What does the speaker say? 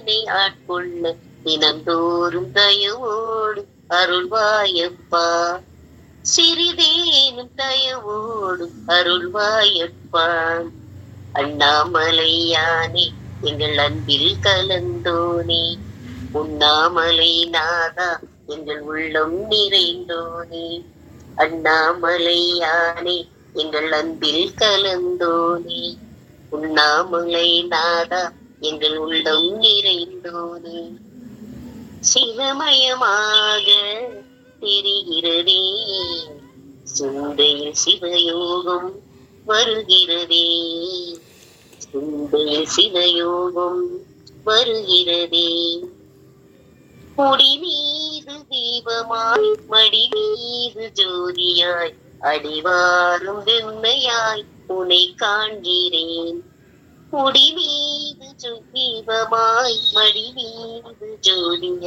என்னை ஆட்கொள்ள தினந்தோறும் தயவோடு அருள்வாயப்பா சிறிதேனும் தயவோடு அருள்வாயப்பா அண்ணாமலையானே எங்கள் அன்பில் கலந்தோனே உண்ணாமலை நாதா எங்கள் உள்ளம் நிறைந்தோனே அண்ணாமலையானே எங்கள் அன்பில் கலந்தோனே உண்ணாமலை நாதா எங்கள் உள்ளம் நிறைந்தோனே சிவமயமாக தெரிகிறதே சிந்தையில் சிவயோகம் வருகிறதே சிந்தையில் சிவயோகம் வருகிறதே முடி மீது தீபமாய் மடி மீது ஜோதியாய் அடிவாரும் வெண்மையாய் உனை காண்கிறேன் முடி மீது ஜோ- தீபமாய் மடி மீது ஜோதியாய்